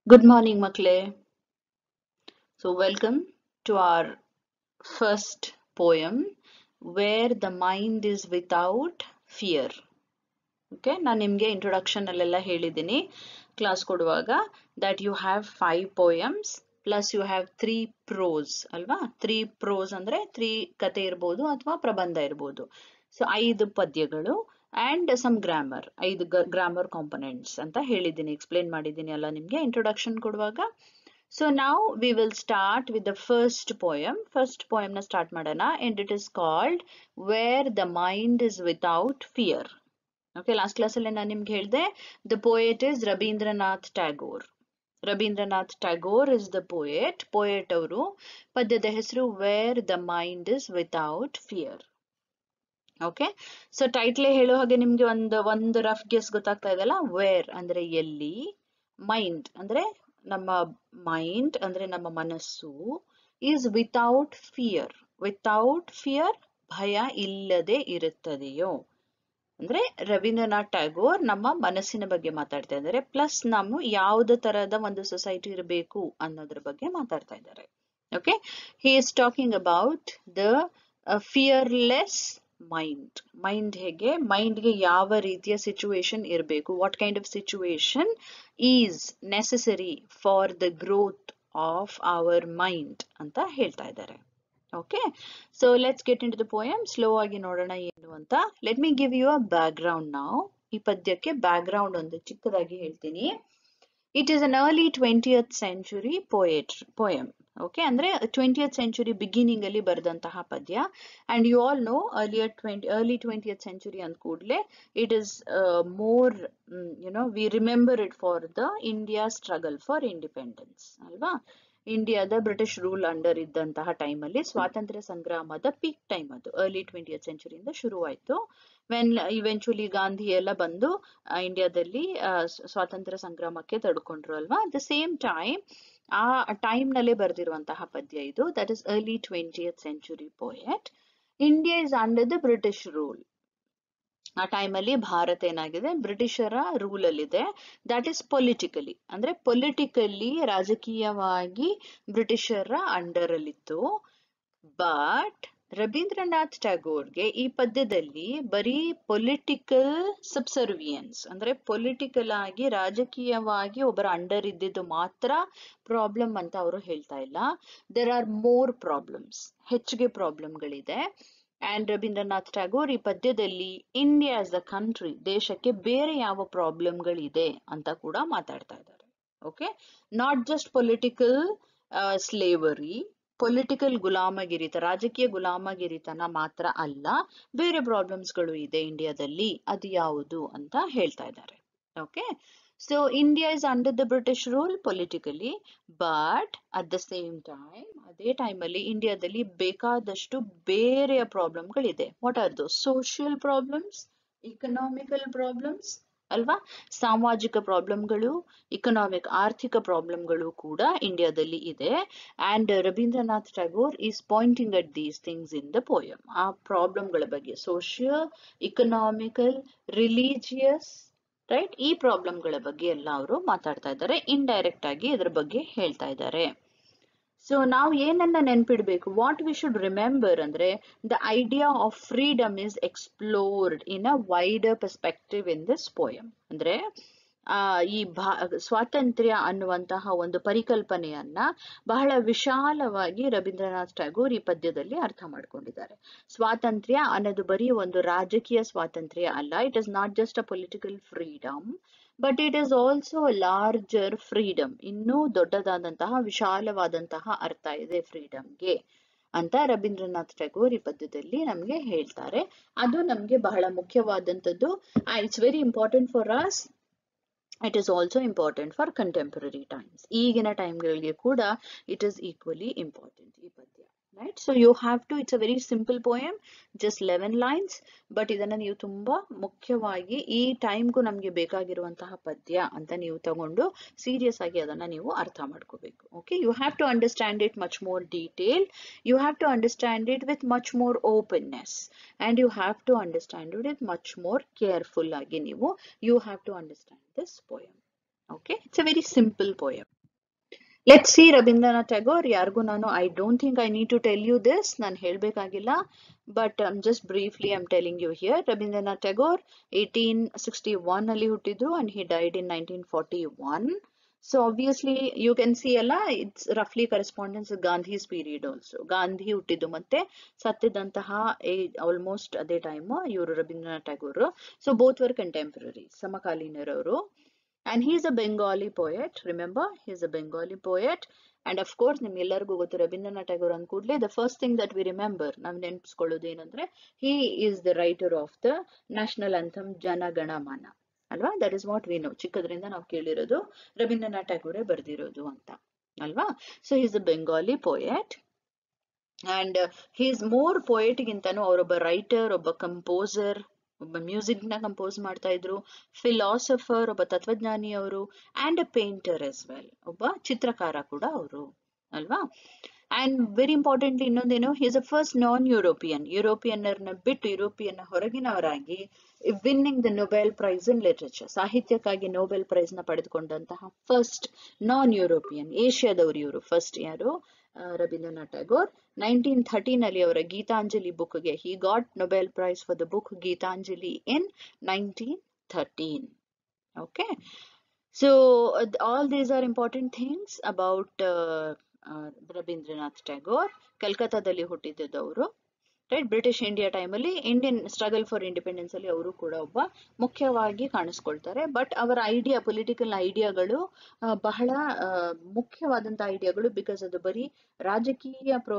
Good morning, Makle. So, welcome to our first poem, Where the Mind is Without Fear. Okay ನಾನು ನಿಮಗೆ introduction ಅಲ್ಲೆಲ್ಲ ಹೇಳಿದ್ದೀನಿ class ಕೊಡುವಾಗ that you have five poems plus you have three prose ಅಲ್ವಾ three prose ಅಂದ್ರೆ three ಕತೆ ಇರ್ಬೋದು ಅಥವಾ ಪ್ರಬಂಧ ಇರ್ಬೋದು ಸೊ ಐದು ಪದ್ಯಗಳು ಅಂಡ್ ಸಮ್ ಗ್ರಾಮರ್ ಐದು ಗ್ರಾಮರ್ ಕಾಂಪೊನೆಂಟ್ಸ್ ಅಂತ ಹೇಳಿದ್ದೀನಿ ಎಕ್ಸ್ಪ್ಲೇನ್ ಮಾಡಿದ್ದೀನಿ ಅಲ್ಲ ನಿಮಗೆ ಇಂಟ್ರೊಡಕ್ಷನ್ ಕೊಡುವಾಗ ಸೊ ನಾವು we will start with the first poem first poem ನ ಸ್ಟಾರ್ಟ್ ಮಾಡೋಣ and it is called where the mind is without fear okay last ಕ್ಲಾಸಲ್ಲಿ ನಾನು ನಿಮ್ಗೆ ಹೇಳಿದೆ the poet is Rabindranath Tagore Rabindranath Tagore is the poet poet ಅವರು ಪದ್ಯದ ಹೆಸರು where the mind is without fear okay so ಟೈಟ್ಲೇ ಹೇಳೋ ಹಾಗೆ ನಿಮ್ಗೆ ಒಂದು ಒಂದು ರಫ್ ಗೆಸ್ ಗೊತ್ತಾಗ್ತಾ ಇದೆಲ್ಲ ವೇರ್ ಅಂದ್ರೆ ಎಲ್ಲಿ ಮೈಂಡ್ ಅಂದ್ರೆ ನಮ್ಮ ಮೈಂಡ್ ಅಂದ್ರೆ ನಮ್ಮ ಮನಸ್ಸು is without fear without fear ಭಯ ಇಲ್ಲದೆ ಇರುತ್ತದೆಯೋ ಅಂದ್ರೆ ರವೀಂದ್ರನಾಥ್ ಟ್ಯಾಗೋರ್ ನಮ್ಮ ಮನಸ್ಸಿನ ಬಗ್ಗೆ ಮಾತಾಡ್ತಾ ಇದ್ದಾರೆ ಪ್ಲಸ್ ನಾವು ಯಾವುದೇ ತರಹದ ಒಂದು ಸೊಸೈಟಿ ಇರಬೇಕು ಅನ್ನೋದ್ರ ಬಗ್ಗೆ ಮಾತಾಡ್ತಾ ಇದ್ದಾರೆ okay he is talking about the fearless mind mind ಹೇಗೆ ಮೈಂಡ್ಗೆ ಯಾವ ರೀತಿಯ ಸಿಚುವೇಶನ್ ಇರಬೇಕು what kind of situation is necessary for the growth of our mind ಅಂತ ಹೇಳ್ತಾ ಇದ್ದಾರೆ okay so let's get into the poem slow ಆಗಿ ನೋಡೋಣ ಏನು ಅಂತ let me give you a background ನಾವು ಈ ಪದ್ಯಕ್ಕೆ ಬ್ಯಾಕ್ ಗ್ರೌಂಡ್ ಒಂದು ಚಿಕ್ಕದಾಗಿ ಹೇಳ್ತೀನಿ it is an early twentieth century poet poem okay ಅಂದ್ರೆ ಟ್ವೆಂಟಿಯತ್ ಸೆಂಚುರಿ ಬಿಗಿನಿಂಗ್ ಅಲ್ಲಿ ಬರೆದಂತಹ ಪದ್ಯ and you all know earlier twenty early twentieth century ಅಂದ ಕೂಡಲೇ it is more you know we remember it for the India struggle for independence ಅಲ್ವಾ ಇಂಡಿಯಾದ British rule under ಇದ್ದಂತಹ ಟೈಮಲ್ಲಿ ಸ್ವಾತಂತ್ರ್ಯ ಸಂಗ್ರಾಮದ ಪೀಕ್ ಟೈಮ್ ಅದು ಅರ್ಲಿ ಟ್ವೆಂಟಿಯತ್ ಸೆಂಚುರಿಯಿಂದ ಶುರುವಾಯಿತು ವೆನ್ ಇವೆಂಚುಲಿ ಗಾಂಧಿ ಎಲ್ಲ ಬಂದು ಇಂಡಿಯಾದಲ್ಲಿ ಸ್ವಾತಂತ್ರ್ಯ ಸಂಗ್ರಾಮಕ್ಕೆ ತಡ್ಕೊಂಡ್ರು ಅಲ್ವಾ ದ ಸೇಮ್ ಟೈಮ್ ಆ ಟೈಮ್ ನಲ್ಲೇ ಬರೆದಿರುವಂತಹ ಪದ್ಯ ಇದು that is early twentieth century poet India is under the British rule ಆ ಟೈಮಲ್ಲಿ ಭಾರತ ಏನಾಗಿದೆ ಬ್ರಿಟಿಷರ ರೂಲ್ ಅಲ್ಲಿದೆ ದಟ್ ಇಸ್ ಪೊಲಿಟಿಕಲಿ ಅಂದ್ರೆ ಪೊಲಿಟಿಕಲಿ ರಾಜಕೀಯವಾಗಿ ಬ್ರಿಟಿಷರ ಅಂಡರ್ ಅಲ್ಲಿತ್ತು ಬಟ್ ರವೀಂದ್ರನಾಥ್ ಟ್ಯಾಗೋರ್ಗೆ ಈ ಪದ್ಯದಲ್ಲಿ ಬರೀ ಪೊಲಿಟಿಕಲ್ ಸಬ್ಸರ್ವಿಯನ್ಸ್ ಅಂದ್ರೆ ಪೊಲಿಟಿಕಲ್ ಆಗಿ ರಾಜಕೀಯವಾಗಿ ಒಬ್ಬರ ಅಂಡರ್ ಇದ್ದಿದ್ದು ಮಾತ್ರ ಪ್ರಾಬ್ಲಮ್ ಅಂತ ಅವರು ಹೇಳ್ತಾ ಇಲ್ಲ ದೇರ್ ಆರ್ ಮೋರ್ ಪ್ರಾಬ್ಲಮ್ಸ್ ಹೆಚ್ಚಿಗೆ ಪ್ರಾಬ್ಲಮ್ಗಳಿದೆ ಅಂಡ್ ರವೀಂದ್ರನಾಥ್ ಟ್ಯಾಗೋರ್ ಈ ಪದ್ಯದಲ್ಲಿ ಇಂಡಿಯಾ ಆಸ್ ಅ ಕಂಟ್ರಿ ದೇಶಕ್ಕೆ ಬೇರೆ ಯಾವ ಪ್ರಾಬ್ಲಮ್ಗಳಿದೆ ಅಂತ ಕೂಡ ಮಾತಾಡ್ತಾ ಇದ್ದಾರೆ okay not just political slavery political ಗುಲಾಮಗಿರಿತ ರಾಜಕೀಯ ಗುಲಾಮಗಿರಿತನ ಮಾತ್ರ ಅಲ್ಲ ಬೇರೆ ಪ್ರಾಬ್ಲಮ್ಸ್ಗಳು ಇದೆ ಇಂಡಿಯಾದಲ್ಲಿ ಅದು ಯಾವುದು ಅಂತ ಹೇಳ್ತಾ ಇದ್ದಾರೆ okay so India is under the British rule politically but at the same time ಅದೇ ಟೈಮಲ್ಲಿ ಇಂಡಿಯಾದಲ್ಲಿ ಬೇಕಾದಷ್ಟು ಬೇರೆಯ ಪ್ರಾಬ್ಲಮ್ಗಳಿದೆ what are those social problems economical problems ಅಲ್ವಾ ಸಾಮಾಜಿಕ ಪ್ರಾಬ್ಲಮ್ಗಳು ಇಕನಾಮಿಕ್ ಆರ್ಥಿಕ ಪ್ರಾಬ್ಲಮ್ಗಳು ಕೂಡ ಇಂಡಿಯಾದಲ್ಲಿ ಇದೆ and Rabindranath Tagore is pointing at these things in the poem ಆ ಪ್ರಾಬ್ಲಮ್ಗಳ ಬಗ್ಗೆ ಸೋಷಿಯಲ್ ಇಕನಾಮಿಕಲ್ ರಿಲಿಜಿಯಸ್ ರೈಟ್ ಈ ಪ್ರಾಬ್ಲಮ್ಗಳ ಬಗ್ಗೆ ಎಲ್ಲ ಅವರು ಮಾತಾಡ್ತಾ ಇದ್ದಾರೆ ಇಂಡೈರೆಕ್ಟ್ ಆಗಿ ಇದ್ರ ಬಗ್ಗೆ ಹೇಳ್ತಾ ಇದ್ದಾರೆ ಸೊ ನಾವು ಏನನ್ನ ನೆನ್ಪಿಡ್ಬೇಕು ವಾಟ್ ವಿ ಶುಡ್ ರಿಮೆಂಬರ್ ಅಂದ್ರೆ the idea of freedom is explored in a wider perspective in this poem ಅಂದ್ರೆ ಆ ಈ ಭಾ ಸ್ವಾತಂತ್ರ್ಯ ಅನ್ನುವಂತಹ ಒಂದು ಪರಿಕಲ್ಪನೆಯನ್ನ ಬಹಳ ವಿಶಾಲವಾಗಿ ರವೀಂದ್ರನಾಥ್ ಟ್ಯಾಗೋರ್ ಈ ಪದ್ಯದಲ್ಲಿ ಅರ್ಥ ಮಾಡ್ಕೊಂಡಿದ್ದಾರೆ ಸ್ವಾತಂತ್ರ್ಯ ಅನ್ನೋದು ಬರೀ ಒಂದು ರಾಜಕೀಯ ಸ್ವಾತಂತ್ರ್ಯ ಅಲ್ಲ it is not just a political freedom but it is also larger freedom ಇನ್ನೂ ದೊಡ್ಡದಾದಂತಹ ವಿಶಾಲವಾದಂತಹ ಅರ್ಥ ಇದೆ ಫ್ರೀಡಮ್ಗೆ ಅಂತ ರವೀಂದ್ರನಾಥ್ ಟ್ಯಾಗೋರ್ ಈ ಪದ್ಯದಲ್ಲಿ ನಮ್ಗೆ ಹೇಳ್ತಾರೆ ಅದು ನಮ್ಗೆ ಬಹಳ ಮುಖ್ಯವಾದಂಥದ್ದು it's very important for us it is also important for contemporary times ಈಗಿನ ಟೈಮ್ಗಳಿಗೆ ಕೂಡ ಇಟ್ ಈಸ್ ಈಕ್ವಲಿ ಇಂಪಾರ್ಟೆಂಟ್ ಈ ಪದ್ಯ right so you have to it's a very simple poem just eleven lines but ಇದನ್ನ ನೀವು ತುಂಬಾ ಮುಖ್ಯವಾಗಿ ಈ ಟೈಮ್ಗೂ ನಮ್ಗೆ ಬೇಕಾಗಿರುವಂತಹ ಪದ್ಯ ಅಂತ ನೀವು ತಗೊಂಡು ಸೀರಿಯಸ್ ಆಗಿ ಅದನ್ನ ನೀವು ಅರ್ಥ ಮಾಡ್ಕೋಬೇಕು okay you have to understand it much more detail you have to understand it with much more openness and you have to understand it with much more careful ಆಗಿ ನೀವು you have to understand this poem okay it's a very simple poem let see Rabindranath Tagore ಯಾರಿಗೂ ನಾನು I don't think I need to tell you this ನಾನು ಹೇಳಬೇಕಾಗಿಲ್ಲ but just briefly I'm telling you here Ravindranath Tagore eighteen sixty one ಅಲ್ಲಿ ಹುಟ್ಟಿದ್ರು and he died in nineteen forty one so obviously you can see ಅಲ್ಲ it's ರಫ್ಲಿ correspondence Gandhi's period also Gandhi ಹುಟ್ಟಿದ್ದು ಮತ್ತೆ ಸತ್ತಿದ್ದಂತಹ almost ಅದೇ ಟೈಮ್ ಇವರು Rabindranath Tagore so both were contemporary ಸಮಕಾಲೀನರವರು and he is a Bengali poet. Remember, he is a Bengali poet. And of course, ನಿಮ್ಗೆಲ್ಲರಿಗೂ ಗೊತ್ತು ರವೀಂದ್ರನಾಥ್ ಟ್ಯಾಗೋರ್ ಅಂದ ಕೂಡಲೇ the first thing that we remember ನಾವು ನೆನಪಿಸ್ಕೊಳ್ಳೋದು ಏನಂದ್ರೆ he is the writer of the national anthem Jana Gana Mana ಅಲ್ವಾ that is what we know ಚಿಕ್ಕದ್ರಿಂದ ನಾವು ಕೇಳಿರೋದು ರವೀಂದ್ರನಾಥ್ ಟ್ಯಾಗೋರೇ ಬರ್ದಿರೋದು ಅಂತ ಅಲ್ವಾ so is a Bengali poet and he is more ಪೋಯೆಟ್ಗಿಂತನೂ ಅವರೊಬ್ಬ ರೈಟರ್ ಒಬ್ಬ ಕಂಪೋಸರ್ ಒಬ್ಬ ಮ್ಯೂಸಿಕ್ ನ ಕಂಪೋಸ್ ಮಾಡ್ತಾ ಇದ್ರು ಫಿಲಾಸಫರ್ ಒಬ್ಬ ತತ್ವಜ್ಞಾನಿ ಅವರು and a painter as well ಒಬ್ಬ ಚಿತ್ರಕಾರ ಕೂಡ ಅವರು ಅಲ್ವಾ ಅಂಡ್ ವೆರಿ ಇಂಪಾರ್ಟೆಂಟ್ಲಿ ಇನ್ನೊಂದೇನು is a first non European ಯುರೋಪಿಯನ್ನರ್ನ ಬಿಟ್ಟು ಯುರೋಪಿಯನ್ ಹೊರಗಿನವರಾಗಿ winning the Nobel prize in literature ಸಾಹಿತ್ಯಕ್ಕಾಗಿ ನೊಬೆಲ್ ಪ್ರೈಸ್ ನ ಪಡೆದುಕೊಂಡಂತಹ ಫಸ್ಟ್ ನಾನ್ ಯುರೋಪಿಯನ್ ಏಷ್ಯಾದವರು ಇವರು ಫಸ್ಟ್ ಯಾರು ರವೀಂದ್ರನಾಥ್ ಟ್ಯಾಗೋರ್ ನೈನ್ಟೀನ್ ಥರ್ಟೀನಲ್ಲಿ ಅವರ ಗೀತಾಂಜಲಿ ಬುಕ್ಗೆ he got Nobel prize for the book Gitanjali in nineteen thirteen okay so all these are important things about Rabindranath Tagore ಕಲ್ಕತ್ತಾದಲ್ಲಿ ಹುಟ್ಟಿದ್ದು ಅವರು ರೈಟ್ ಬ್ರಿಟಿಷ್ ಇಂಡಿಯಾ ಟೈಮಲ್ಲಿ ಇಂಡಿಯನ್ ಸ್ಟ್ರಗಲ್ ಫಾರ್ ಇಂಡಿಪೆಂಡೆನ್ಸ್ ಅಲ್ಲಿ ಅವರು ಕೂಡ ಒಬ್ಬ ಮುಖ್ಯವಾಗಿ ಕಾಣಿಸ್ಕೊಳ್ತಾರೆ ಬಟ್ ಅವರ ಐಡಿಯಾ ಪೊಲಿಟಿಕಲ್ ಐಡಿಯಾಗಳು ಬಹಳ ಮುಖ್ಯವಾದಂತ ಐಡಿಯಾಗಳು ಬಿಕಾಸ್ ಅದು ಬರೀ ರಾಜಕೀಯ ಪ್ರೋ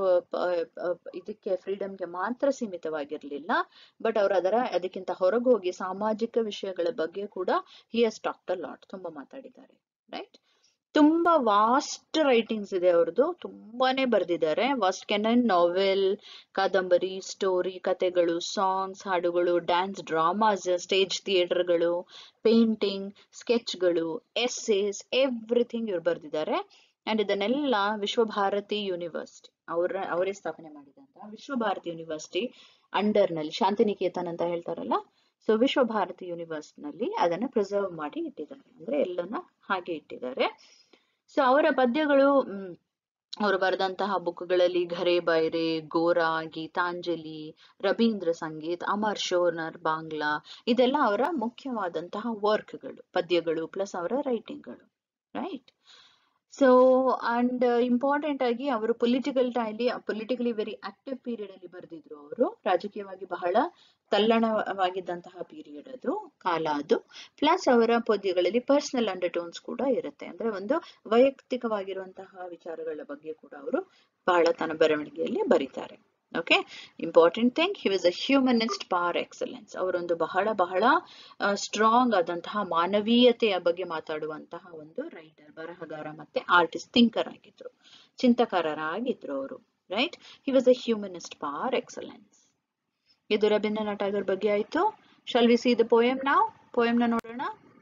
ಇದಕ್ಕೆ ಫ್ರೀಡಮ್ಗೆ ಮಾತ್ರ ಸೀಮಿತವಾಗಿರ್ಲಿಲ್ಲ ಬಟ್ ಅವರು ಅದರ ಅದಕ್ಕಿಂತ ಹೊರಗೆ ಹೋಗಿ ಸಾಮಾಜಿಕ ವಿಷಯಗಳ ಬಗ್ಗೆ ಕೂಡ ಹಿ ಹಸ್ ಟಾಕ್ಟ್ ಅ ಲಾಟ್ ತುಂಬಾ ಮಾತಾಡಿದ್ದಾರೆ ರೈಟ್ ತುಂಬಾ ವಾಸ್ಟ್ ರೈಟಿಂಗ್ಸ್ ಇದೆ ಅವ್ರದ್ದು ತುಂಬಾನೇ ಬರೆದಿದ್ದಾರೆ ವಾಸ್ಟ್ ಕೆನನ್ ನಾವೆಲ್ ಕಾದಂಬರಿ ಸ್ಟೋರಿ ಕತೆಗಳು ಸಾಂಗ್ಸ್ ಹಾಡುಗಳು ಡ್ಯಾನ್ಸ್ ಡ್ರಾಮಾಸ್ ಸ್ಟೇಜ್ ಥಿಯೇಟರ್ಗಳು ಪೇಂಟಿಂಗ್ ಸ್ಕೆಚ್ಗಳು ಎಸ್ಸೇಸ್ ಎವ್ರಿಥಿಂಗ್ ಇವ್ರು ಬರೆದಿದ್ದಾರೆ ಅಂಡ್ ಇದನ್ನೆಲ್ಲ ವಿಶ್ವಭಾರತಿ ಯೂನಿವರ್ಸಿಟಿ ಅವರ ಅವರೇ ಸ್ಥಾಪನೆ ಮಾಡಿದಂತಹ ವಿಶ್ವಭಾರತಿ ಯೂನಿವರ್ಸಿಟಿ ಅಂಡರ್ ನಲ್ಲಿ ಶಾಂತಿನಿಕೇತನ್ ಅಂತ ಹೇಳ್ತಾರಲ್ಲ ಸೊ ವಿಶ್ವಭಾರತಿ ಯೂನಿವರ್ಸಿಟಿನಲ್ಲಿ ಅದನ್ನ ಪ್ರಿಸರ್ವ್ ಮಾಡಿ ಇಟ್ಟಿದ್ದಾರೆ ಅಂದ್ರೆ ಎಲ್ಲನ ಹಾಗೆ ಇಟ್ಟಿದ್ದಾರೆ ಸೊ ಅವರ ಪದ್ಯಗಳು ಅವರು ಬರೆದಂತಹ ಬುಕ್ಗಳಲ್ಲಿ ಘರೆ ಬೈರೆ ಗೋರಾ ಗೀತಾಂಜಲಿ ರವೀಂದ್ರ ಸಂಗೀತ್ ಅಮರ್ ಶೋರ್ನರ್ ಬಾಂಗ್ಲಾ ಇದೆಲ್ಲ ಅವರ ಮುಖ್ಯವಾದಂತಹ ವರ್ಕ್ಗಳು ಪದ್ಯಗಳು ಪ್ಲಸ್ ಅವರ ರೈಟಿಂಗ್ಗಳು ರೈಟ್ ಸೊ ಅಂಡ್ ಇಂಪಾರ್ಟೆಂಟ್ ಆಗಿ ಅವರು ಪೊಲಿಟಿಕಲ್ ಟೈಲಿ ಪೊಲಿಟಿಕಲಿ ವೆರಿ ಆಕ್ಟಿವ್ ಪೀರಿಯಡ್ ಅಲ್ಲಿ ಬರೆದಿದ್ರು ಅವರು ರಾಜಕೀಯವಾಗಿ ಬಹಳ ತಲ್ಲಣವಾಗಿದ್ದಂತಹ ಪೀರಿಯಡ್ ಅದು ಕಾಲ ಅದು ಪ್ಲಸ್ ಅವರ ಪದ್ಯಗಳಲ್ಲಿ ಪರ್ಸನಲ್ ಅಂಡರ್ಟೋನ್ಸ್ ಕೂಡ ಇರುತ್ತೆ ಅಂದ್ರೆ ಒಂದು ವೈಯಕ್ತಿಕವಾಗಿರುವಂತಹ ವಿಚಾರಗಳ ಬಗ್ಗೆ ಕೂಡ ಅವರು ಬಹಳ ತನ್ನ ಬರವಣಿಗೆಯಲ್ಲಿ ಬರೀತಾರೆ okay important thing he was a humanist par excellence ಅವರೊಂದು ಬಹಳ ಬಹಳ ಸ್ಟ್ರಾಂಗ್ ಆದಂತಹ ಮಾನವೀಯತೆಯ ಬಗ್ಗೆ ಮಾತಾಡುವಂತಹ ಒಂದು ರೈಟರ್ ಬರಹಗಾರ ಮತ್ತೆ ಆರ್ಟಿಸ್ಟ್ ಥಿಂಕರ್ ಆಗಿದ್ರು ಚಿಂತಕರಾಗಿದ್ರು ಅವರು right he was a humanist par excellence ಇದು ರವೀಂದ್ರನಾಥ್ ಟ್ಯಾಗೋರ್ ಬಗ್ಗೆ ಆಯ್ತು shall we see the poem ನಾವು ಪೋಯಮ್ ನ ನೋಡೋಣ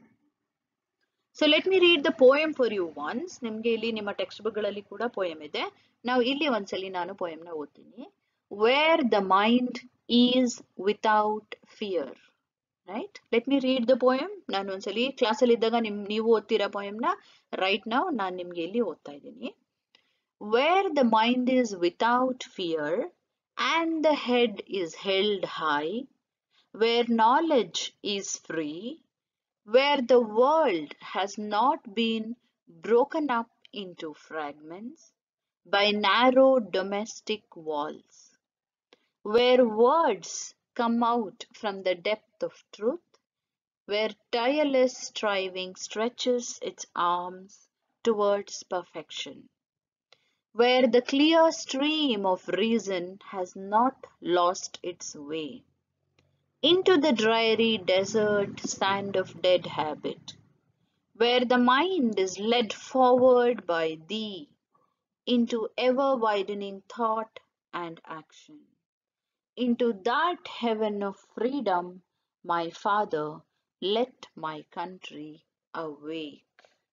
so let me read the poem for you once ನಿಮ್ಗೆ ಇಲ್ಲಿ ನಿಮ್ಮ ಟೆಕ್ಸ್ಟ್ ಬುಕ್ ಗಳಲ್ಲಿ ಕೂಡ ಪೋಯಮ್ ಇದೆ ನಾವು ಇಲ್ಲಿ ಒಂದ್ಸಲಿ ನಾನು ಪೋಯಮ್ ನ ಓದ್ತೀನಿ where the mind is without fear right let me read the poem ನಾನು ಒಂದ್ಸಲಿ ಕ್ಲಾಸಲ್ಲಿ ಇದ್ದಾಗ ನಿಮ್ ನೀವು ಓದ್ತೀರಾ ಪೋಯಮ್ ನ ರೈಟ್ ನಾವು ನಾನು ನಿಮ್ಗೆ ಇಲ್ಲಿ ಓದ್ತಾ ಇದ್ದೀನಿ where the mind is without fear and the head is held high, where knowledge is free, where the world has not been broken up into fragments by narrow domestic walls, where words come out from the depth of truth, where tireless striving stretches its arms towards perfection where the clear stream of reason has not lost its way into the dreary desert sand of dead habit, where the mind is led forward by thee into ever widening thought and action, into that heaven of freedom, my Father, let my country awake.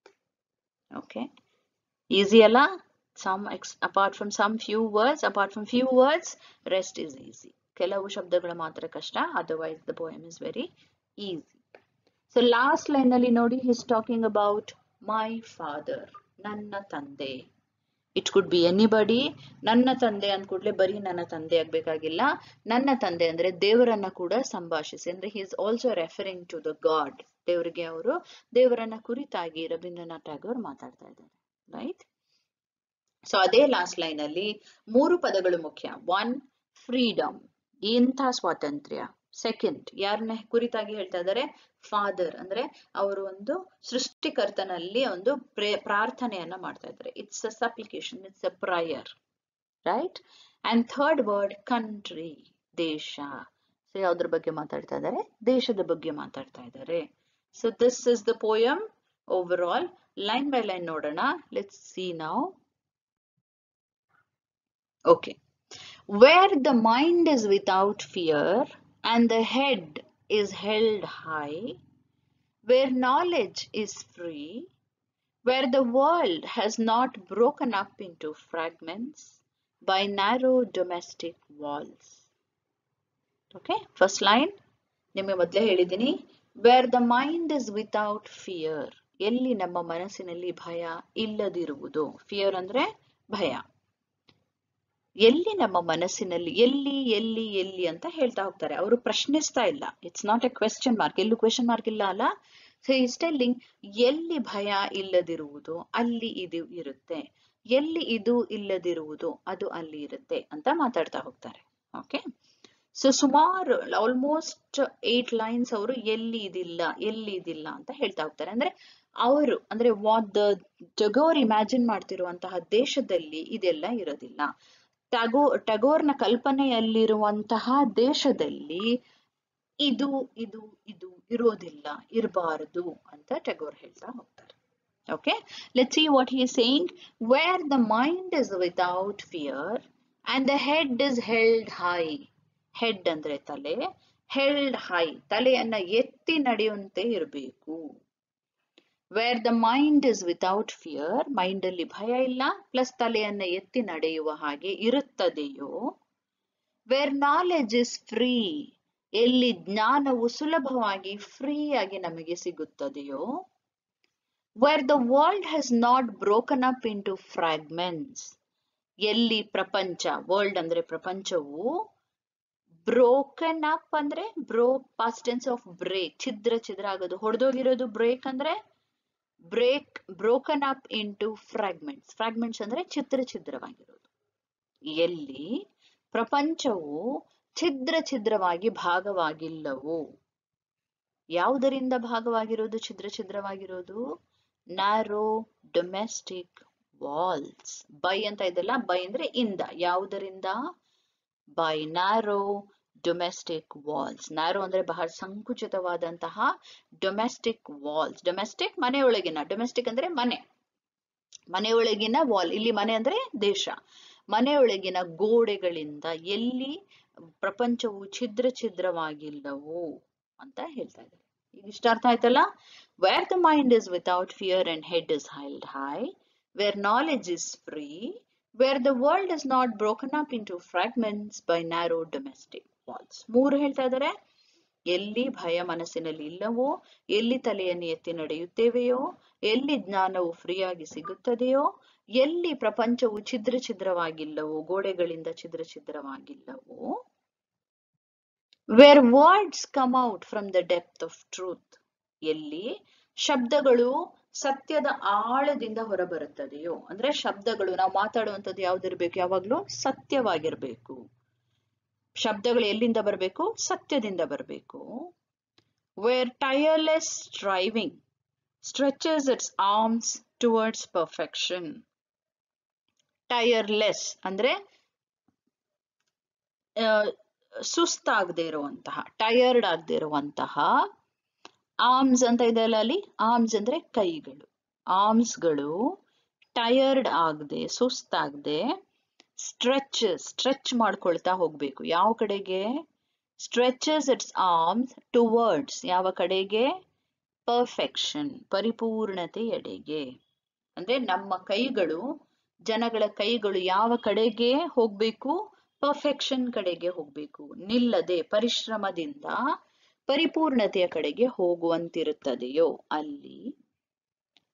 Okay, easy Allah? some ex apart from some few words apart from few words rest is easy ಕೆಲವು ಶಬ್ದಗಳು ಮಾತ್ರ ಕಷ್ಟ otherwise the poem is very easy so last line ಅಲ್ಲಿ ನೋಡಿ his talking about my father ನನ್ನ ತಂದೆ it could be anybody ನನ್ನ ತಂದೆ ಅಂದ ಕೂಡಲೇ ಬರೀ ನನ್ನ ತಂದೆ ಆಗ್ಬೇಕಾಗಿಲ್ಲ ನನ್ನ ತಂದೆ ಅಂದ್ರೆ ದೇವರನ್ನ ಕೂಡ ಸಂಭಾಷಿಸಿ ಅಂದ್ರೆ he is also referring to the god ದೇವರಿಗೆ ಅವರು ದೇವರನ್ನ ಕುರಿತಾಗಿ ರವೀಂದ್ರನಾಥ್ ಟ್ಯಾಗೋರ್ ಮಾತಾಡ್ತಾ ಇದ್ದಾರೆ ರೈಟ್ ಸೊ ಅದೇ ಲಾಸ್ಟ್ ಲೈನ್ ಅಲ್ಲಿ ಮೂರು ಪದಗಳು ಮುಖ್ಯ ಒನ್ ಫ್ರೀಡಮ್ ಇಂಥ ಸ್ವಾತಂತ್ರ್ಯ ಸೆಕೆಂಡ್ ಯಾರನ್ನ ಕುರಿತಾಗಿ ಹೇಳ್ತಾ ಇದ್ದಾರೆ ಫಾದರ್ ಅಂದ್ರೆ ಅವರು ಒಂದು ಸೃಷ್ಟಿಕರ್ತನಲ್ಲಿ ಒಂದು ಪ್ರೇ ಪ್ರಾರ್ಥನೆಯನ್ನ ಮಾಡ್ತಾ ಇದ್ದಾರೆ it's a supplication it's a prayer right and third word country ದೇಶ ಸೊ ಯಾವ್ದ್ರ ಬಗ್ಗೆ ಮಾತಾಡ್ತಾ ಇದ್ದಾರೆ ದೇಶದ ಬಗ್ಗೆ ಮಾತಾಡ್ತಾ ಇದ್ದಾರೆ so this is the poem overall line by line ನೋಡೋಣ ಲೆಟ್ಸ್ ಸಿ ನಾವು okay where the mind is without fear and the head is held high, where knowledge is free, where the world has not broken up into fragments by narrow domestic walls. Okay, first line, ನಿಮಗೆ ಮೊದಲೇ ಹೇಳಿದ್ದೀನಿ where the mind is without fear ಎಲ್ಲಿ ನಮ್ಮ ಮನಸ್ಸಿನಲ್ಲಿ ಭಯ ಇಲ್ಲದಿರುವುದು fear ಅಂದ್ರೆ ಭಯ ಎಲ್ಲಿ ನಮ್ಮ ಮನಸ್ಸಿನಲ್ಲಿ ಎಲ್ಲಿ ಎಲ್ಲಿ ಎಲ್ಲಿ ಅಂತ ಹೇಳ್ತಾ ಹೋಗ್ತಾರೆ ಅವರು ಪ್ರಶ್ನಿಸ್ತಾ ಇಲ್ಲ it's not a question mark ಎಲ್ಲೂ ಕ್ವೆಶನ್ ಮಾರ್ಕ್ ಇಲ್ಲ ಅಲ್ಲ ಸೊ ಇಸ್ ಟೆಲ್ಲಿಂಗ್ ಎಲ್ಲಿ ಭಯ ಇಲ್ಲದಿರುವುದು ಅಲ್ಲಿ ಇದು ಇರುತ್ತೆ ಎಲ್ಲಿ ಇದು ಇಲ್ಲದಿರುವುದು ಅದು ಅಲ್ಲಿ ಇರುತ್ತೆ ಅಂತ ಮಾತಾಡ್ತಾ ಹೋಗ್ತಾರೆ ಓಕೆ ಸೊ ಸುಮಾರು ಆಲ್ಮೋಸ್ಟ್ ಏಟ್ ಲೈನ್ಸ್ ಅವರು ಎಲ್ಲಿ ಇದಿಲ್ಲ ಎಲ್ಲಿ ಇದಿಲ್ಲ ಅಂತ ಹೇಳ್ತಾ ಹೋಗ್ತಾರೆ ಅಂದ್ರೆ ಅವರು ಅಂದ್ರೆ ವಾಟ್ ದ ಟಗೋರ್ ಇಮ್ಯಾಜಿನ್ ಮಾಡ್ತಿರುವಂತಹ ದೇಶದಲ್ಲಿ ಇದೆಲ್ಲ ಇರೋದಿಲ್ಲ ಟಗೋ ಟಗೋರ್ನ ಕಲ್ಪನೆಯಲ್ಲಿರುವಂತಹ ದೇಶದಲ್ಲಿ ಇದು ಇದು ಇದು ಇರೋದಿಲ್ಲ ಇರಬಾರದು ಅಂತ ಟಗೋರ್ ಹೇಳ್ತಾ ಹೋಗ್ತಾರೆ okay let see what he saying where the mind is without fear and the head is held high head ಅಂದ್ರೆ ತಲೆ ಹೆಲ್ಡ್ ಹೈ ತಲೆಯನ್ನ ಎತ್ತಿ ನಡೆಯುವಂತೆ ಇರಬೇಕು where the mind is without fear mind ಅಲ್ಲಿ ಭಯ ಇಲ್ಲ ಪ್ಲಸ್ ತಲೆಯನ್ನ ಎತ್ತಿ ನಡೆಯುವ ಹಾಗೆ ಇರುತ್ತದೆಯೋ ವೇರ್ ನಾಲೆಜ್ ಇಸ್ ಫ್ರೀ ಎಲ್ಲಿ ಜ್ಞಾನವು ಸುಲಭವಾಗಿ ಫ್ರೀ ಆಗಿ ನಮಗೆ ಸಿಗುತ್ತದೆಯೋ where the world has not broken up into fragments ಎಲ್ಲಿ ಪ್ರಪಂಚ ವರ್ಲ್ಡ್ ಅಂದ್ರೆ ಪ್ರಪಂಚವು ಬ್ರೋಕನ್ ಅಪ್ ಅಂದ್ರೆ ಬ್ರೋಕ್ ಪಾಸ್ಟೆನ್ಸ್ ಆಫ್ ಬ್ರೇಕ್ ಛಿದ್ರ ಛಿದ್ರ ಆಗೋದು ಹೊಡೆದೋಗಿರೋದು ಬ್ರೇಕ್ ಅಂದ್ರೆ break broken up into fragments fragments ಅಂದ್ರೆ ಛಿದ್ರ ಛಿದ್ರವಾಗಿರೋದು ಎಲ್ಲಿ ಪ್ರಪಂಚವು ಛಿದ್ರ ಛಿದ್ರವಾಗಿ ಭಾಗವಾಗಿಲ್ಲವೋ ಯಾವುದರಿಂದ ಭಾಗವಾಗಿರೋದು ಛಿದ್ರ ಛಿದ್ರವಾಗಿರೋದು ನ್ಯಾರೋ ಡೊಮೆಸ್ಟಿಕ್ ವಾಲ್ಸ್ ಬೈ ಅಂತ ಇದೆಲ್ಲ ಬೈ ಅಂದ್ರೆ ಇಂದ ಯಾವುದರಿಂದ by narrow domestic walls narrow ಅಂದ್ರೆ ಬಹಳ ಸಂಕುಚಿತವಾದಂತಹ ಡೊಮೆಸ್ಟಿಕ್ ವಾಲ್ಸ್ ಡೊಮೆಸ್ಟಿಕ್ ಮನೆಯೊಳಗಿನ ಡೊಮೆಸ್ಟಿಕ್ ಅಂದ್ರೆ ಮನೆ ಮನೆಯೊಳಗಿನ ವಾಲ್ ಇಲ್ಲಿ ಮನೆ ಅಂದ್ರೆ ದೇಶ ಮನೆಯೊಳಗಿನ ಗೋಡೆಗಳಿಂದ ಎಲ್ಲಿ ಪ್ರಪಂಚವು ಛಿದ್ರ ಛಿದ್ರವಾಗಿಲ್ಲವೋ ಅಂತ ಹೇಳ್ತಾ ಇದ್ದಾರೆ ಈಗ ಇಷ್ಟ ಅರ್ಥ ಆಯ್ತಲ್ಲ where the mind is without fear and head is held high where knowledge is free where the world is not broken up into fragments by narrow domestic walls ಮೂರು ಹೇಳ್ತಾ ಇದ್ದಾರೆ ಎಲ್ಲಿ ಭಯ ಮನಸ್ಸಿನಲ್ಲಿ ಇಲ್ಲವೋ ಎಲ್ಲಿ ತಲೆಯನ್ನು ಎತ್ತಿ ನಡೆಯುತ್ತೇವೆಯೋ ಎಲ್ಲಿ ಜ್ಞಾನವು ಫ್ರೀಯಾಗಿ ಸಿಗುತ್ತದೆಯೋ ಎಲ್ಲಿ ಪ್ರಪಂಚವು ಛಿದ್ರ ಛಿದ್ರವಾಗಿಲ್ಲವೋ ಗೋಡೆಗಳಿಂದ ಛಿದ್ರ ಛಿದ್ರವಾಗಿಲ್ಲವೋ where words come out from the depth of truth ಎಲ್ಲಿ ಶಬ್ದಗಳು ಸತ್ಯದ ಆಳದಿಂದ ಹೊರಬರುತ್ತದೆಯೋ ಅಂದ್ರೆ ಶಬ್ದಗಳು ನಾವು ಮಾತಾಡುವಂಥದ್ದು ಯಾವ್ದಿರ್ಬೇಕು ಯಾವಾಗ್ಲೂ ಸತ್ಯವಾಗಿರ್ಬೇಕು ಶಬ್ದಗಳು ಎಲ್ಲಿಂದ ಬರಬೇಕು ಸತ್ಯದಿಂದ ಬರಬೇಕು where tireless striving stretches its arms towards perfection tireless ಅಂದ್ರೆ ಸುಸ್ತಾಗದೆ ಇರುವಂತಹ ಟಯರ್ಡ್ ಆಗದೆ ಇರುವಂತಹ ಆರ್ಮ್ಸ್ ಅಂತ ಇದೆಯಲ್ಲ ಅಲ್ಲಿ ಆರ್ಮ್ಸ್ ಅಂದ್ರೆ ಕೈಗಳು ಆರ್ಮ್ಸ್ಗಳು ಟಯರ್ಡ್ ಆಗದೆ ಸುಸ್ತಾಗದೆ ಸ್ಟ್ರೆಚ್ ಸ್ಟ್ರೆಚ್ ಮಾಡ್ಕೊಳ್ತಾ ಹೋಗ್ಬೇಕು ಯಾವ ಕಡೆಗೆ ಸ್ಟ್ರೆಚಸ್ ಇಟ್ಸ್ ಆರ್ಮ್ಸ್ ಟುವರ್ಡ್ಸ್ ಯಾವ ಕಡೆಗೆ ಪರ್ಫೆಕ್ಷನ್ ಪರಿಪೂರ್ಣತೆ ಎಡೆಗೆ ಅಂದ್ರೆ ನಮ್ಮ ಕೈಗಳು ಜನಗಳ ಕೈಗಳು ಯಾವ ಕಡೆಗೆ ಹೋಗ್ಬೇಕು ಪರ್ಫೆಕ್ಷನ್ ಕಡೆಗೆ ಹೋಗ್ಬೇಕು ನಿಲ್ಲದೆ ಪರಿಶ್ರಮದಿಂದ ಪರಿಪೂರ್ಣತೆಯ ಕಡೆಗೆ ಹೋಗುವಂತಿರುತ್ತದೆಯೋ ಅಲ್ಲಿ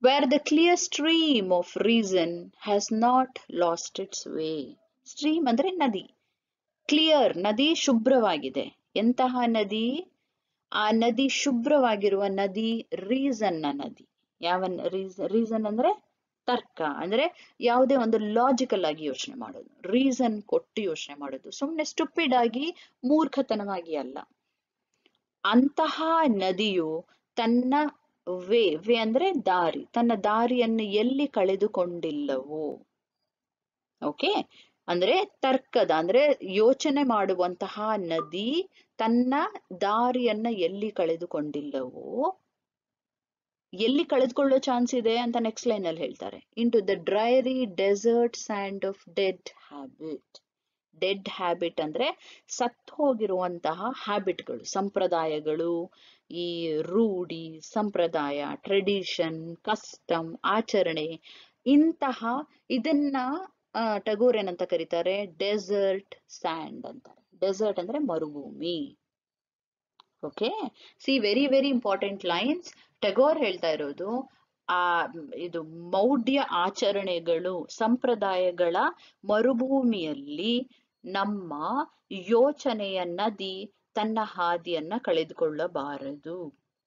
where the clear stream of reason has not lost its way stream ಅಂದ್ರೆ ನದಿ ಕ್ಲಿಯರ್ ನದಿ ಶುಭ್ರವಾಗಿದೆ ಎಂತಹ ನದಿ ಆ ನದಿ ಶುಭ್ರವಾಗಿರುವ ನದಿ ರೀಸನ್ ನ ನದಿ ಯಾವ ರೀಸನ್ ಅಂದ್ರೆ ತರ್ಕ ಅಂದ್ರೆ ಯಾವುದೇ ಒಂದು ಲಾಜಿಕಲ್ ಆಗಿ ಯೋಚನೆ ಮಾಡೋದು ರೀಸನ್ ಕೊಟ್ಟು ಯೋಚನೆ ಮಾಡೋದು ಸುಮ್ಮನೆ ಸ್ಟುಪಿಡ್ ಆಗಿ ಮೂರ್ಖತನವಾಗಿ ಅಲ್ಲ ಅಂತಹ ನದಿಯು ತನ್ನ ವೇ ವೇ ಅಂದ್ರೆ ದಾರಿ ತನ್ನ ದಾರಿಯನ್ನು ಎಲ್ಲಿ ಕಳೆದುಕೊಂಡಿಲ್ಲವೋ ಓಕೆ ಅಂದ್ರೆ ತರ್ಕದ ಅಂದ್ರೆ ಯೋಚನೆ ಮಾಡುವಂತಹ ನದಿ ತನ್ನ ದಾರಿಯನ್ನ ಎಲ್ಲಿ ಕಳೆದುಕೊಂಡಿಲ್ಲವೋ ಎಲ್ಲಿ ಕಳೆದುಕೊಳ್ಳೋ ಚಾನ್ಸ್ ಇದೆ ಅಂತ ನೆಕ್ಸ್ಟ್ ಲೈನ್ ಅಲ್ಲಿ ಹೇಳ್ತಾರೆ into the dreary desert sand of dead habit dead habit ಅಂದ್ರೆ ಸತ್ತು ಹೋಗಿರುವಂತಹ ಹ್ಯಾಬಿಟ್ಗಳು ಸಂಪ್ರದಾಯಗಳು ಈ ರೂಢಿ ಸಂಪ್ರದಾಯ ಟ್ರೆಡಿಷನ್ ಕಸ್ಟಮ್ ಆಚರಣೆ ಇಂತಹ ಇದನ್ನ ಟಗೋರ್ ಏನಂತ ಕರೀತಾರೆ ಡೆಸರ್ಟ್ ಸ್ಯಾಂಡ್ ಅಂತಾರೆ ಡೆಸರ್ಟ್ ಅಂದ್ರೆ ಮರುಭೂಮಿ okay see very very important lines Tagore ಹೇಳ್ತಾ ಇರೋದು ಆ ಇದು ಮೌಢ್ಯ ಆಚರಣೆಗಳು ಸಂಪ್ರದಾಯಗಳ ಮರುಭೂಮಿಯಲ್ಲಿ ನಮ್ಮ ಯೋಚನೆಯ ನದಿ ತನ್ನ ಹಾದಿಯನ್ನ ಕಳೆದುಕೊಳ್ಳಬಾರದು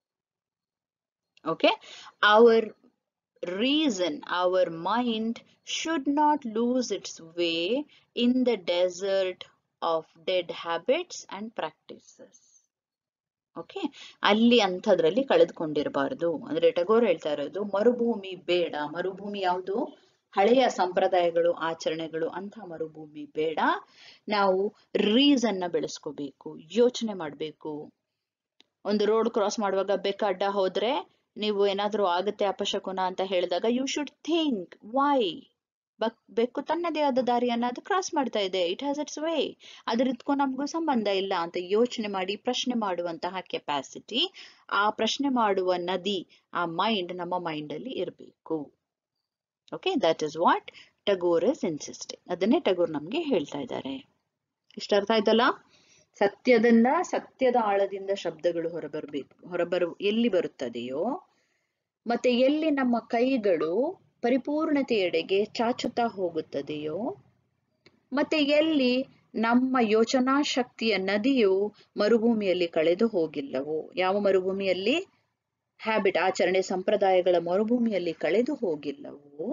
okay our reason, our mind should not lose its way in the desert of dead habits and practices. Okay ಅಲ್ಲಿ ಅಂಥದ್ರಲ್ಲಿ ಕಳೆದುಕೊಂಡಿರಬಾರದು ಅಂದ್ರೆ ಟಗೋರ್ ಹೇಳ್ತಾ ಇರೋದು ಮರುಭೂಮಿ ಬೇಡ ಮರುಭೂಮಿ ಯಾವುದು ಹಳೆಯ ಸಂಪ್ರದಾಯಗಳು ಆಚರಣೆಗಳು ಅಂತ ಮರುಭೂಮಿ ಬೇಡ ನಾವು ರೀಸನ್ನ ಬೆಳೆಸ್ಕೋಬೇಕು ಯೋಚನೆ ಮಾಡ್ಬೇಕು ಒಂದು ರೋಡ್ ಕ್ರಾಸ್ ಮಾಡುವಾಗ ಬೆಕ್ಕ ಅಡ್ಡ ಹೋದ್ರೆ ನೀವು ಏನಾದ್ರೂ ಆಗುತ್ತೆ ಅಪಶಕುನ ಅಂತ ಹೇಳಿದಾಗ ಯು ಶುಡ್ ಥಿಂಕ್ ವೈ ಬಕ್ ಬೆಕ್ಕು ತನ್ನದೇ ಆದ ದಾರಿಯನ್ನ ಅದು ಕ್ರಾಸ್ ಮಾಡ್ತಾ ಇದೆ ಇಟ್ ಹ್ಯಾಸ್ ಇಟ್ಸ್ ವೇ ಅದರದಕ್ಕೂ ನಮಗೂ ಸಂಬಂಧ ಇಲ್ಲ ಅಂತ ಯೋಚನೆ ಮಾಡಿ ಪ್ರಶ್ನೆ ಮಾಡುವಂತಹ ಕೆಪಾಸಿಟಿ ಆ ಪ್ರಶ್ನೆ ಮಾಡುವ ನದಿ ಆ ಮೈಂಡ್ ನಮ್ಮ ಮೈಂಡ್ ಅಲ್ಲಿ ಇರಬೇಕು okay that is what Tagore is insisting ಅದನ್ನೇ ಟಗೋರ್ ನಮ್ಗೆ ಹೇಳ್ತಾ ಇದ್ದಾರೆ ಇಷ್ಟ ಅರ್ಥ ಆಯ್ತಲ್ಲ ಸತ್ಯದಿಂದ ಸತ್ಯದ ಆಳದಿಂದ ಶಬ್ದಗಳು ಹೊರಬರ್ಬೇಕು ಹೊರಬರು ಎಲ್ಲಿ ಬರುತ್ತದೆಯೋ ಮತ್ತೆ ಎಲ್ಲಿ ನಮ್ಮ ಕೈಗಳು ಪರಿಪೂರ್ಣತೆಯೆಡೆಗೆ ಚಾಚುತ್ತಾ ಹೋಗುತ್ತದೆಯೋ ಮತ್ತೆ ಎಲ್ಲಿ ನಮ್ಮ ಯೋಚನಾ ಶಕ್ತಿಯ ನದಿಯು ಮರುಭೂಮಿಯಲ್ಲಿ ಕಳೆದು ಹೋಗಿಲ್ಲವೋ ಯಾವ ಮರುಭೂಮಿಯಲ್ಲಿ ಹ್ಯಾಬಿಟ್ ಆಚರಣೆ ಸಂಪ್ರದಾಯಗಳ ಮರುಭೂಮಿಯಲ್ಲಿ ಕಳೆದು ಹೋಗಿಲ್ಲವೋ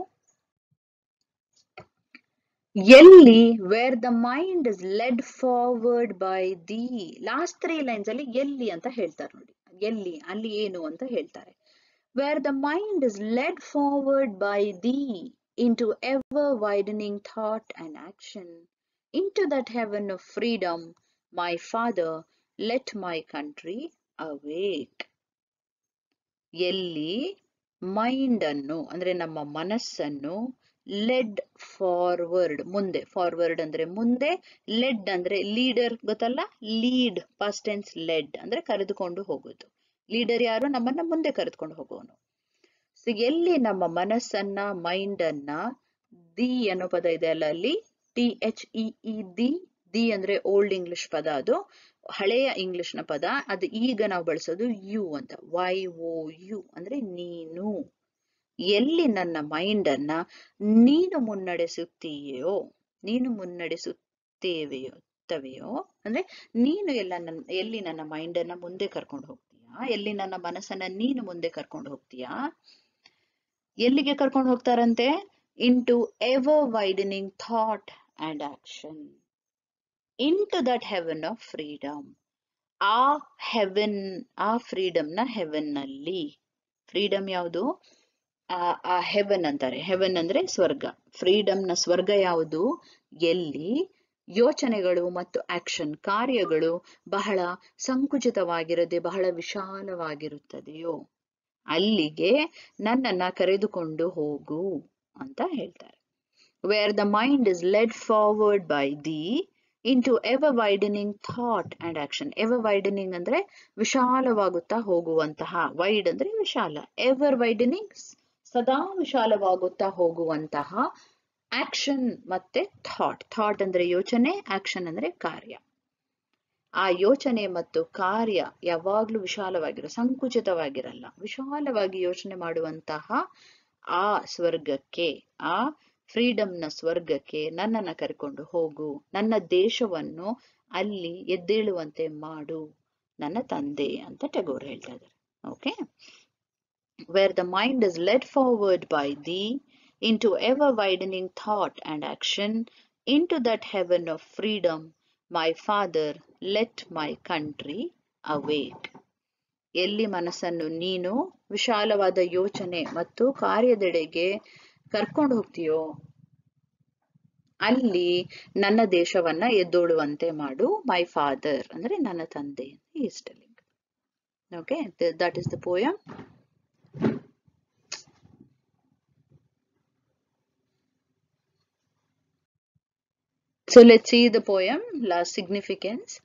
ಎಲ್ಲಿ where the mind is led forward by the last three lines ಅಲ್ಲಿ ಎಲ್ಲಿ ಅಂತ ಹೇಳ್ತಾರೆ ನೋಡಿ ಎಲ್ಲಿ ಅಲ್ಲಿ ಏನು ಅಂತ ಹೇಳ್ತಾರೆ where the mind is led forward by the into ever widening thought and action into that heaven of freedom my father let my country awake ಎಲ್ಲಿ ಮೈಂಡ್ ಅನ್ನು ಅಂದ್ರೆ ನಮ್ಮ ಮನಸ್ಸನ್ನು ಲೆಡ್ ಫಾರ್ವರ್ಡ್ ಮುಂದೆ ಫಾರ್ವರ್ಡ್ ಅಂದ್ರೆ ಮುಂದೆ LED ಅಂದ್ರೆ leader ಗೊತ್ತಲ್ಲ ಲೀಡ್ ಪಾಸ್ಟ್ ಟೆನ್ಸ್ ಲೆಡ್ ಅಂದ್ರೆ ಕರೆದುಕೊಂಡು ಹೋಗೋದು ಲೀಡರ್ ಯಾರು ನಮ್ಮನ್ನ ಮುಂದೆ ಕರೆದುಕೊಂಡು ಹೋಗೋನು ಸೊ ಎಲ್ಲಿ ನಮ್ಮ ಮನಸ್ಸನ್ನ ಮೈಂಡ್ ಅನ್ನ ದಿ ಅನ್ನೋ ಪದ ಇದೆ ಅಲ್ಲ ಅಲ್ಲಿ T H E E the the ಅಂದ್ರೆ ಓಲ್ಡ್ ಇಂಗ್ಲಿಷ್ ಪದ ಅದು ಹಳೆಯ ಇಂಗ್ಲಿಷ್ ನ ಪದ ಅದು ಈಗ ನಾವು ಬಳಸೋದು ಯು ಅಂತ ವೈ ಓ ಯು ಅಂದ್ರೆ ನೀನು ಎಲ್ಲಿ ನನ್ನ ಮೈಂಡ್ ಅನ್ನ ನೀನು ಮುನ್ನಡೆಸುತ್ತೀಯೋ ನೀನು ಮುನ್ನಡೆಸುತ್ತೇವೆಯೋ ತವೆಯೋ ಅಂದ್ರೆ ನೀನು ಎಲ್ಲ ನನ್ನ ಎಲ್ಲಿ ನನ್ನ ಮೈಂಡ್ ಅನ್ನ ಮುಂದೆ ಕರ್ಕೊಂಡು ಹೋಗ್ತೀಯಾ ಎಲ್ಲಿ ನನ್ನ ಮನಸ್ಸನ್ನ ನೀನು ಮುಂದೆ ಕರ್ಕೊಂಡು ಹೋಗ್ತೀಯಾ ಎಲ್ಲಿಗೆ ಕರ್ಕೊಂಡು ಹೋಗ್ತಾರಂತೆ into ever widening thought and action into that heaven of freedom ಆ ಹೆವೆನ್ ಆ ಫ್ರೀಡಮ್ ನ ಹೆವೆನ್ ನಲ್ಲಿ ಫ್ರೀಡಮ್ ಯಾವುದು ಆ ಹೆವೆನ್ ಅಂತಾರೆ ಹೆವೆನ್ ಅಂದ್ರೆ ಸ್ವರ್ಗ ಫ್ರೀಡಮ್ ನ ಸ್ವರ್ಗ ಯಾವುದು ಎಲ್ಲಿ ಯೋಚನೆಗಳು ಮತ್ತು ಆಕ್ಷನ್ ಕಾರ್ಯಗಳು ಬಹಳ ಸಂಕುಚಿತವಾಗಿರದೆ ಬಹಳ ವಿಶಾಲವಾಗಿರುತ್ತದೆಯೋ ಅಲ್ಲಿಗೆ ನನ್ನನ್ನ ಕರೆದುಕೊಂಡು ಹೋಗು ಅಂತ ಹೇಳ್ತಾರೆ where the mind is led forward by the into ever widening thought and action ever widening ಅಂದ್ರೆ ವಿಶಾಲವಾಗುತ್ತಾ ಹೋಗುವಂತಹ ವೈಡ್ ಅಂದ್ರೆ ವಿಶಾಲ ಎವರ್ ವೈಡನಿಂಗ್ ಸದಾ ವಿಶಾಲವಾಗುತ್ತಾ ಹೋಗುವಂತಹ ಆಕ್ಷನ್ ಮತ್ತೆ ಥಾಟ್ ಥಾಟ್ ಅಂದ್ರೆ ಯೋಚನೆ ಆಕ್ಷನ್ ಅಂದ್ರೆ ಕಾರ್ಯ ಆ ಯೋಚನೆ ಮತ್ತು ಕಾರ್ಯ ಯಾವಾಗ್ಲೂ ವಿಶಾಲವಾಗಿರೋ ಸಂಕುಚಿತವಾಗಿರಲ್ಲ ವಿಶಾಲವಾಗಿ ಯೋಚನೆ ಮಾಡುವಂತಹ ಆ ಸ್ವರ್ಗಕ್ಕೆ ಆ ಫ್ರೀಡಮ್ನ ಸ್ವರ್ಗಕ್ಕೆ ನನ್ನನ್ನ ಕರ್ಕೊಂಡು ಹೋಗು ನನ್ನ ದೇಶವನ್ನು ಅಲ್ಲಿ ಎದ್ದೇಳುವಂತೆ ಮಾಡು ನನ್ನ ತಂದೆ ಅಂತ ಟೆಗೋರ್ ಹೇಳ್ತಾ ಇದ್ದಾರೆ okay where the mind is led forward by the into ever widening thought and action into that heaven of freedom my father let my country awake ಎಲ್ಲಿ ಮನಸ್ಸನ್ನು ನೀನು ವಿಶಾಲವಾದ ಯೋಚನೆ ಮತ್ತು ಕಾರ್ಯದೆಡೆಗೆ ಕರ್ಕೊಂಡು ಹೋಗ್ತೀಯೋ ಅಲ್ಲಿ ನನ್ನ ದೇಶವನ್ನ ಎದ್ದೋಳುವಂತೆ ಮಾಡು ಮೈ ಫಾದರ್ ಅಂದ್ರೆ ನನ್ನ ತಂದೆ is telling okay that is the poem So let's see the poem, last significance.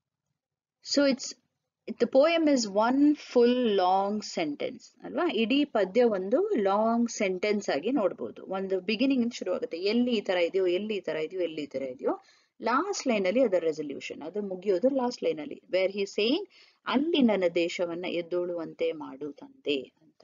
So it's the poem is one full long sentence ಅಲ್ವಾ ಇಡೀ ಪದ್ಯ ಒಂದು ಲಾಂಗ್ ಸೆಂಟೆನ್ಸ್ ಆಗಿ ನೋಡ್ಬೋದು ಒಂದು ಬಿಗಿನಿಂಗ್ ಶುರು ಆಗುತ್ತೆ ಎಲ್ಲಿ ಈ ತರ ಇದೆಯೋ ಎಲ್ಲಿ ಈ ತರ ಇದೆಯೋ ಎಲ್ಲಿ ಈ ತರ ಇದೆಯೋ ಲಾಸ್ಟ್ ಲೈನ್ ಅಲ್ಲಿ ಅದರ ರೆಸಲ್ಯೂಷನ್ ಅದು ಮುಗಿಯೋದು ಲಾಸ್ಟ್ ಲೈನ್ ಅಲ್ಲಿ ವೇರ್ ಹಿ ಸೇಯಿಂಗ್ ಅಲ್ಲಿ ನನ್ನ ದೇಶವನ್ನ ಎದ್ದೋಳುವಂತೆ ಮಾಡು ತಂದೆ ಅಂತ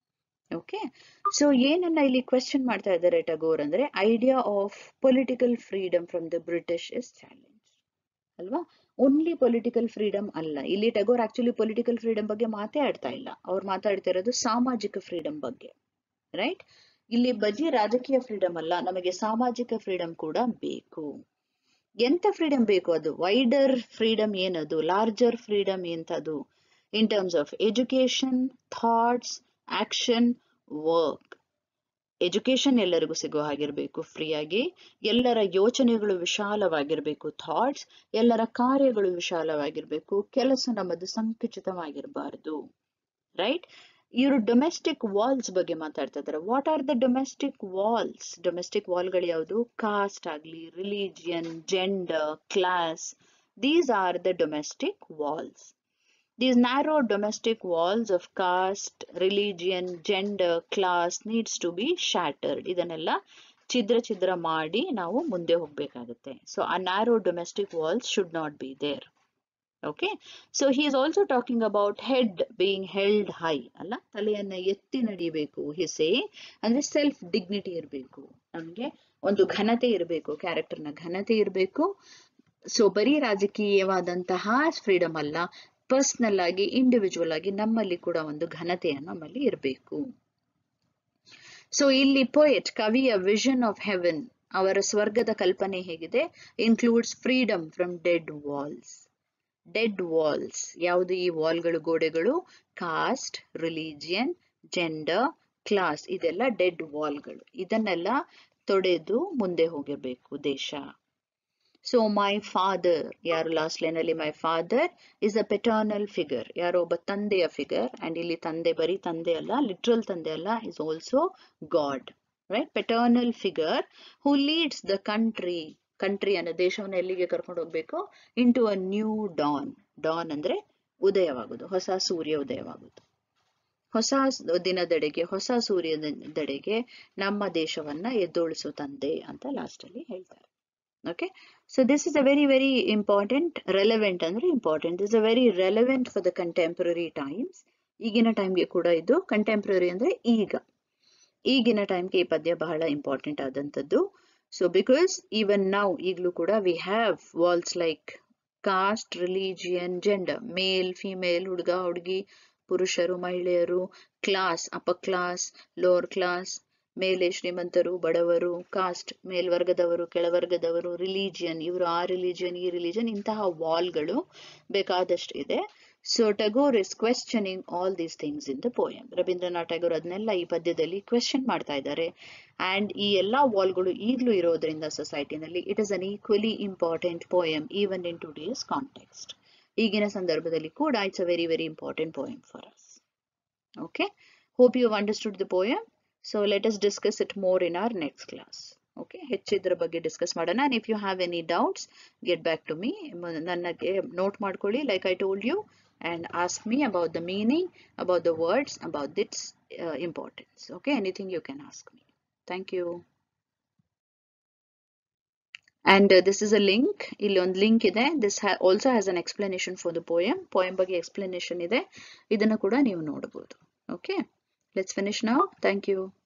ಓಕೆ ಸೊ ಏನನ್ನ ಇಲ್ಲಿ ಕ್ವೆಶನ್ ಮಾಡ್ತಾ ಇದ್ದಾರೆ ಟಗೋರ್ ಅಂದ್ರೆ idea of political freedom from the British is challenge ಅಲ್ವಾ ಓನ್ಲಿ ಪೊಲಿಟಿಕಲ್ ಫ್ರೀಡಮ್ ಅಲ್ಲ ಇಲ್ಲಿ ಟಗೋರ್ ಆಕ್ಚುಲಿ ಪೊಲಿಟಿಕಲ್ ಫ್ರೀಡಮ್ ಬಗ್ಗೆ ಮಾತೇ ಆಡ್ತಾ ಇಲ್ಲ ಅವ್ರು ಮಾತಾಡ್ತಿರೋದು ಸಾಮಾಜಿಕ ಫ್ರೀಡಮ್ ಬಗ್ಗೆ ರೈಟ್ ಇಲ್ಲಿ ಬಜಿ ರಾಜಕೀಯ ಫ್ರೀಡಮ್ ಅಲ್ಲ ನಮಗೆ ಸಾಮಾಜಿಕ ಫ್ರೀಡಮ್ ಕೂಡ ಬೇಕು ಎಂತ ಫ್ರೀಡಮ್ ಬೇಕು ಅದು ವೈಡರ್ ಫ್ರೀಡಮ್ ಏನದು ಲಾರ್ಜರ್ ಫ್ರೀಡಮ್ ಎಂತದು in terms of education thoughts action work education ಎಲ್ಲರಿಗೂ ಸಿಗೋ ಹಾಗಿರ್ಬೇಕು ಫ್ರೀಯಾಗಿ ಎಲ್ಲರ ಯೋಚನೆಗಳು ವಿಶಾಲವಾಗಿರ್ಬೇಕು ಥಾಟ್ಸ್ ಎಲ್ಲರ ಕಾರ್ಯಗಳು ವಿಶಾಲವಾಗಿರ್ಬೇಕು ಕೆಲಸ ನಮ್ಮದು ಸಂಕುಚಿತವಾಗಿರಬಾರ್ದು ರೈಟ್ ಇವರು ಡೊಮೆಸ್ಟಿಕ್ ವಾಲ್ಸ್ ಬಗ್ಗೆ ಮಾತಾಡ್ತಾ ಇದ್ದಾರೆ what are the domestic walls domestic ವಾಲ್ಗಳು ಯಾವುದು ಕಾಸ್ಟ್ ಆಗ್ಲಿ religion gender class these are the domestic walls These narrow domestic walls of caste, religion, gender, class needs to be shattered. ಇದನ್ನೆಲ್ಲ ಛಿದ್ರ ಛಿದ್ರ ಮಾಡಿ ನಾವು ಮುಂದೆ ಹೋಗ್ಬೇಕಾಗುತ್ತೆ ಸೊ ಆ narrow domestic walls should not be there okay so he is also talking about head being held high ಅಲ್ಲ ತಲೆಯನ್ನ ಎತ್ತಿ ನಡಿಬೇಕು ಹಿಸೆ ಅಂದ್ರೆ ಸೆಲ್ಫ್ ಡಿಗ್ನಿಟಿ ಇರಬೇಕು ನಮ್ಗೆ ಒಂದು ಘನತೆ ಇರಬೇಕು ಕ್ಯಾರೆಕ್ಟರ್ನ ಘನತೆ ಇರಬೇಕು ಸೊ ಬರೀ ರಾಜಕೀಯವಾದಂತಹ ಫ್ರೀಡಮ್ ಅಲ್ಲ ಪರ್ಸ್ನಲ್ ಆಗಿ ಇಂಡಿವಿಜುವಲ್ ಆಗಿ ನಮ್ಮಲ್ಲಿ ಕೂಡ ಒಂದು ಘನತೆ ನಮ್ಮಲ್ಲಿ ಇರಬೇಕು ಸೊ ಇಲ್ಲಿ ಪೋಯೆಟ್ ಕವಿಯ ವಿಷನ್ ಆಫ್ ಹೆವೆನ್ ಅವರ ಸ್ವರ್ಗದ ಕಲ್ಪನೆ ಹೇಗಿದೆ includes freedom from dead walls dead walls ಯಾವುದು ಈ ವಾಲ್ಗಳು ಗೋಡೆಗಳು ಕಾಸ್ಟ್ ರಿಲಿಜಿಯನ್ ಜೆಂಡರ್ ಕ್ಲಾಸ್ ಇದೆಲ್ಲ ಡೆಡ್ ವಾಲ್ಗಳು ಇದನ್ನೆಲ್ಲ ತೊಡೆದು ಮುಂದೆ ಹೋಗಿರ್ಬೇಕು ದೇಶ ಸೊ ಮೈ ಫಾದರ್ ಯಾರು ಲಾಸ್ಟ್ ಲೈನ್ ಅಲ್ಲಿ my father is a paternal figure ಯಾರೋ ಒಬ್ಬ ತಂದೆಯ ಫಿಗರ್ ಅಂಡ್ ಇಲ್ಲಿ ತಂದೆ ಬರೀ ತಂದೆ ಅಲ್ಲ ಲಿಟ್ರಲ್ ತಂದೆ ಅಲ್ಲ is also God right paternal figure who leads the country country ಅನ್ನೋ ದೇಶವನ್ನು ಎಲ್ಲಿಗೆ ಕರ್ಕೊಂಡು ಹೋಗ್ಬೇಕು into a new dawn dawn ಅಂದ್ರೆ ಉದಯವಾಗುದು ಹೊಸ ಸೂರ್ಯ ಉದಯವಾಗುದು ಹೊಸ ದಿನದೆಡೆಗೆ ಹೊಸ ಸೂರ್ಯದೆಡೆಗೆ ನಮ್ಮ ದೇಶವನ್ನ ಎದ್ದೋಳಿಸೋ ತಂದೆ ಅಂತ ಲಾಸ್ಟ್ ಅಲ್ಲಿ ಹೇಳ್ತಾರೆ okay so this is a very very important relevant ಅಂದ್ರೆ important this is a very relevant for the contemporary times ಈಗಿನ ಟೈಮ್ಗೆ ಕೂಡ ಇದು ಕಂಟೆಂಪ್ರರಿ ಅಂದ್ರೆ ಈಗ ಈಗಿನ ಟೈಮ್ಗೆ ಈ ಪದ್ಯ ಬಹಳ ಇಂಪಾರ್ಟೆಂಟ್ ಆದಂಥದ್ದು ಸೊ ಬಿಕಾಸ್ ಈವನ್ ನಾವು ಈಗಲೂ ಕೂಡ we have walls like caste religion gender male female ಹುಡುಗ ಹುಡುಗಿ ಪುರುಷರು ಮಹಿಳೆಯರು class upper class lower class ಮೇಲೆ ಶ್ರೀಮಂತರು ಬಡವರು ಕಾಸ್ಟ್ ಮೇಲ್ವರ್ಗದವರು ಕೆಳವರ್ಗದವರು ರಿಲಿಜಿಯನ್ ಇವರು ಆ ರಿಲಿಜಿಯನ್ ಈ ರಿಲಿಜಿಯನ್ ಇಂತಹ ವಾಲ್ಗಳು ಬೇಕಾದಷ್ಟು ಇದೆ so Tagore is questioning all these things in the poem Rabindranath Tagore ಅದನ್ನೆಲ್ಲ ಈ ಪದ್ಯದಲ್ಲಿ ಕ್ವೆಶ್ಚನ್ ಮಾಡ್ತಾ ಇದ್ದಾರೆ ಅಂಡ್ ಈ ಎಲ್ಲಾ ವಾಲ್ಗಳು ಈಗಲೂ ಇರೋದ್ರಿಂದ ಸೊಸೈಟಿನಲ್ಲಿ it is an equally important poem even in today's context ಈಗಿನ ಸಂದರ್ಭದಲ್ಲಿ ಕೂಡ it's a very very important poem for us okay hope you understood the poem so let us discuss it more in our next class okay ಹೆಚ್ಚಿದ್ರ ಬಗ್ಗೆ discuss ಮಾಡೋಣ and if you have any doubts get back to me ನನಗೆ note ಮಾಡ್ಕೊಳ್ಳಿ like I told you and ask me about the meaning, about the words, about its uh, importance. Okay, anything you can ask me. Thank you. and uh, this is a link ಇಲ್ಲಿ ಒಂದು link ಇದೆ this ha also has an explanation for the poem poem ಬಗ್ಗೆ explanation ಇದೆ ಇದನ್ನ ಕೂಡ ನೀವು ನೋಡಬಹುದು okay let's finish now thank you